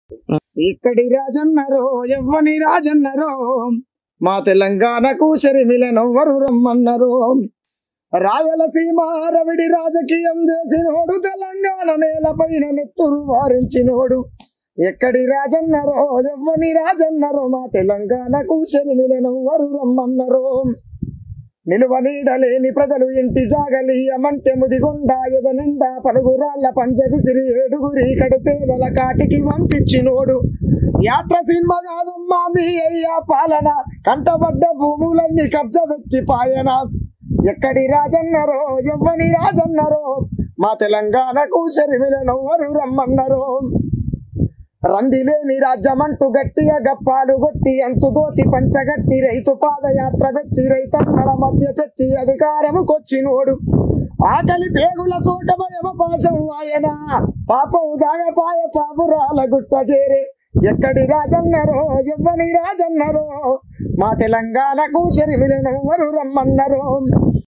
ఇక్కడి రాజన్నరో ఎవ్వని రాజన్నరో మా తెలంగాణకు శరిమిలనెవ్వరు రమ్మన్నరో రాయలసీమ రవిడి రాజకీయం చేసినోడు తెలంగాణ నేలపైన నెత్తురు వారించినోడు ఎక్కడి రాజన్నరో ఎవ్వని రాజన్నరో మా తెలంగాణకు శరిమిలనెవ్వరు రమ్మన్నరో నిలువ నీడలేని ప్రజలు ఇంటి జాగలీయమంటే ముదిగొండ ఎద నిండా పలుగురాళ్ల పంజ విసిరి ఏడుగురి కడుపేదల కాటికి పంపించినోడు యాత్ర సినిమా కాదమ్మా మీ అయ్యా పాలన కంటబడ్డ భూములన్నీ కబ్జ వ్యక్తి పాయన ఎక్కడి రాజన్నరో ఎవ్వని రాజన్నరో మా తెలంగాణకు శరిమిలనెవ్వరు రమ్మన్నరో రందిలేని రాజ్యమంటూ గట్టిగా గప్పాలు కొట్టి అంచుదోతి పంచగట్టి రైతు పాదయాత్ర పెట్టి రైతన్నల మధ్య పెట్టి అధికారముకొచ్చినోడు ఆకలి పేగుల సోకమయమ పాశం ఆయన పాపం దాగపాయ పాపురాల గుట్ట చేరే ఎక్కడి రాజన్నరో ఎవ్వని రాజన్నరో మా తెలంగాణకు చెరిమిలనెవ్వరు రమ్మన్నరో